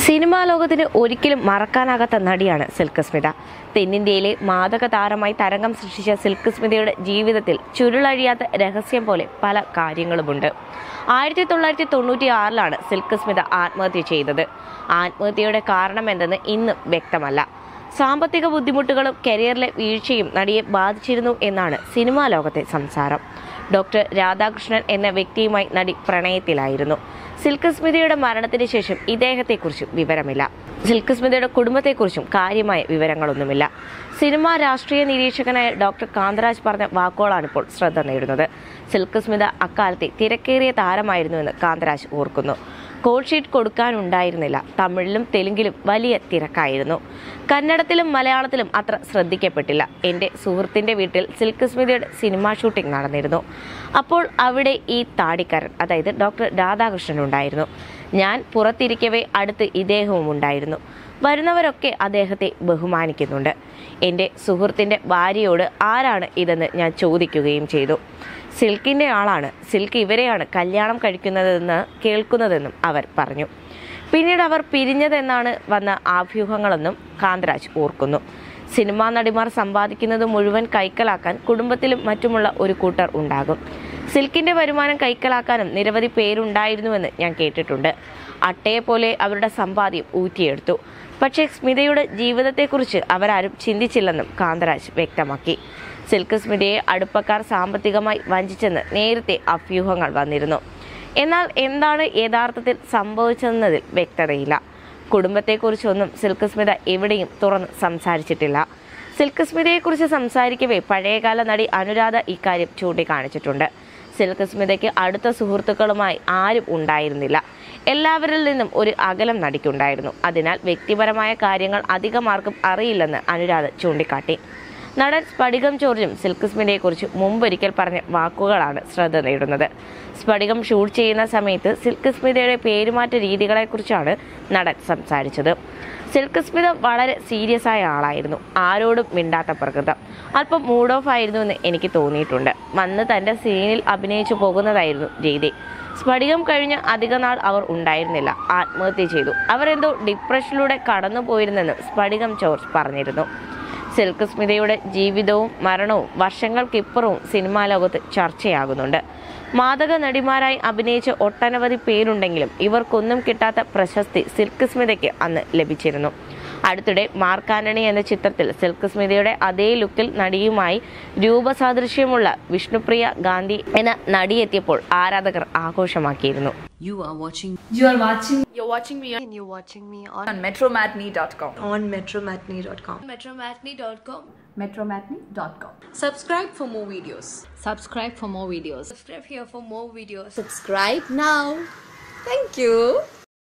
Cinema ലോകത്തിന് ഒരിക്കലും മറക്കാനാകാത്ത നടിയാണ് സിൽക്ക് സ്മിത തെന്നിന്ത്യയിലെ മാദക താരമായി തരംഗം സൃഷ്ടിച്ച സിൽക്ക് സ്മിതയുടെ ജീവിതത്തിൽ ചുരുളഴിയാത്ത രഹസ്യം പോലെ പല കാര്യങ്ങളുമുണ്ട് ആയിരത്തി തൊള്ളായിരത്തി തൊണ്ണൂറ്റി ആറിലാണ് സിൽക്ക് സ്മിത ആത്മഹത്യ ചെയ്തത് ആത്മഹത്യയുടെ കാരണം എന്തെന്ന് ഇന്നും വ്യക്തമല്ല സാമ്പത്തിക ബുദ്ധിമുട്ടുകളും കരിയറിലെ വീഴ്ചയും നടിയെ ബാധിച്ചിരുന്നു എന്നാണ് സിനിമാ ലോകത്തെ സംസാരം ഡോക്ടർ രാധാകൃഷ്ണൻ എന്ന വ്യക്തിയുമായി നടി പ്രണയത്തിലായിരുന്നു സിൽക്ക് സ്മിതയുടെ മരണത്തിന് ശേഷം ഇദ്ദേഹത്തെക്കുറിച്ചും വിവരമില്ല സിൽക്ക് സ്മിതയുടെ കുടുംബത്തെക്കുറിച്ചും കാര്യമായ വിവരങ്ങളൊന്നുമില്ല സിനിമാ രാഷ്ട്രീയ നിരീക്ഷകനായ ഡോക്ടർ കാന്തരാജ് പറഞ്ഞ വാക്കുകളാണ് ഇപ്പോൾ ശ്രദ്ധ നേടുന്നത് സിൽക്ക് സ്മിത അക്കാലത്തെ തിരക്കേറിയ താരമായിരുന്നുവെന്ന് കാന്തരാജ് ഓർക്കുന്നു കോൾ ഷീറ്റ് കൊടുക്കാനുണ്ടായിരുന്നില്ല തമിഴിലും തെലുങ്കിലും വലിയ തിരക്കായിരുന്നു കന്നഡത്തിലും മലയാളത്തിലും അത്ര ശ്രദ്ധിക്കപ്പെട്ടില്ല എൻ്റെ സുഹൃത്തിൻ്റെ വീട്ടിൽ സിൽക്ക് സ്മിതയുടെ സിനിമാ ഷൂട്ടിംഗ് നടന്നിരുന്നു അപ്പോൾ അവിടെ ഈ താടിക്കാരൻ അതായത് ഡോക്ടർ രാധാകൃഷ്ണൻ ഉണ്ടായിരുന്നു ഞാൻ പുറത്തിരിക്കവേ അടുത്ത് ഇദ്ദേഹവും ഉണ്ടായിരുന്നു വരുന്നവരൊക്കെ അദ്ദേഹത്തെ ബഹുമാനിക്കുന്നുണ്ട് എൻ്റെ സുഹൃത്തിൻ്റെ ഭാര്യയോട് ആരാണ് ഇതെന്ന് ഞാൻ ചോദിക്കുകയും ചെയ്തു സിൽക്കിൻ്റെ ആളാണ് സിൽക്ക് ഇവരെയാണ് കല്യാണം കഴിക്കുന്നതെന്ന് കേൾക്കുന്നതെന്നും അവർ പറഞ്ഞു പിന്നീട് അവർ പിരിഞ്ഞതെന്നാണ് വന്ന ആഭ്യൂഹങ്ങളെന്നും കാന്തരാജ് ഓർക്കുന്നു സിനിമാ നടിമാർ സമ്പാദിക്കുന്നത് മുഴുവൻ കൈക്കലാക്കാൻ കുടുംബത്തിലും മറ്റുമുള്ള ഒരു കൂട്ടർ ഉണ്ടാകും സിൽക്കിന്റെ വരുമാനം കൈക്കലാക്കാനും നിരവധി പേരുണ്ടായിരുന്നുവെന്ന് ഞാൻ കേട്ടിട്ടുണ്ട് അട്ടയെ പോലെ അവരുടെ സമ്പാദ്യം ഊറ്റിയെടുത്തു പക്ഷേ സ്മിതയുടെ ജീവിതത്തെക്കുറിച്ച് അവരാരും ചിന്തിച്ചില്ലെന്നും കാന്തരാജ് വ്യക്തമാക്കി സിൽക്ക് സ്മിതയെ അടുപ്പക്കാർ സാമ്പത്തികമായി വഞ്ചിച്ചെന്ന് നേരത്തെ അഭ്യൂഹങ്ങൾ വന്നിരുന്നു എന്നാൽ എന്താണ് യഥാർത്ഥത്തിൽ സംഭവിച്ചതെന്നതിൽ വ്യക്തതയില്ല കുടുംബത്തെക്കുറിച്ചൊന്നും സിൽക്ക് സ്മിത എവിടെയും തുറന്ന് സംസാരിച്ചിട്ടില്ല സിൽക്ക് സ്മിതയെക്കുറിച്ച് സംസാരിക്കവേ പഴയകാല നടി അനുരാധ ഇക്കാര്യം ചൂണ്ടിക്കാണിച്ചിട്ടുണ്ട് സിൽക്ക് സ്മിതയ്ക്ക് അടുത്ത സുഹൃത്തുക്കളുമായി ആരും ഉണ്ടായിരുന്നില്ല എല്ലാവരിൽ നിന്നും ഒരു അകലം നടിക്കുണ്ടായിരുന്നു അതിനാൽ വ്യക്തിപരമായ കാര്യങ്ങൾ അധികമാർക്കും അറിയില്ലെന്ന് അനുരാധ ചൂണ്ടിക്കാട്ടി നടൻ സ്ഫടികം ജോർജും സിൽക്ക് സ്മിതയെക്കുറിച്ച് മുമ്പൊരിക്കൽ പറഞ്ഞ വാക്കുകളാണ് ശ്രദ്ധ നേടുന്നത് സ്ഫടികം ഷൂട്ട് ചെയ്യുന്ന സമയത്ത് സിൽക്ക് സ്മിതയുടെ പേരുമാറ്റ രീതികളെക്കുറിച്ചാണ് നടൻ സംസാരിച്ചത് സിൽക്ക് സ്മിത വളരെ സീരിയസ് ആയ ആളായിരുന്നു ആരോടും മിണ്ടാത്ത പ്രകൃതം അല്പം മൂഡ് ഓഫ് ആയിരുന്നു എന്ന് എനിക്ക് തോന്നിയിട്ടുണ്ട് വന്ന് തൻ്റെ സീനിൽ അഭിനയിച്ചു പോകുന്നതായിരുന്നു രീതി സ്ഫടികം കഴിഞ്ഞ് അധികനാൾ അവർ ഉണ്ടായിരുന്നില്ല ആത്മഹത്യ ചെയ്തു അവർ എന്തോ ഡിപ്രഷനിലൂടെ കടന്നു പോയിരുന്നെന്ന് സ്ഫടികം ജോർജ് പറഞ്ഞിരുന്നു സിൽക്ക് സ്മിതയുടെ ജീവിതവും മരണവും വർഷങ്ങൾക്കിപ്പുറവും സിനിമാ ലോകത്ത് ചർച്ചയാകുന്നുണ്ട് മാദക നടിമാരായി അഭിനയിച്ച ഒട്ടനവധി പേരുണ്ടെങ്കിലും ഇവർക്കൊന്നും കിട്ടാത്ത പ്രശസ്തി സിൽക്ക് സ്മിതയ്ക്ക് അന്ന് ലഭിച്ചിരുന്നു അടുത്തിടെ മാർക്ക് ആന്റണി എന്ന ചിത്രത്തിൽ സിൽക്ക് സ്മിതയുടെ അതേ ലുക്കിൽ നടിയുമായി രൂപസാദൃശ്യമുള്ള വിഷ്ണുപ്രിയ ഗാന്ധി എന്ന നടിയെത്തിയപ്പോൾ ആരാധകർ ആഘോഷമാക്കിയിരുന്നു You are watching You are watching You're watching me and you're watching me on on metromatney.com. on metromatney.com. metromatney.com. Metromatney.com. Subscribe for more videos. Subscribe for more videos. Subscribe here for more videos. Subscribe now. Thank you.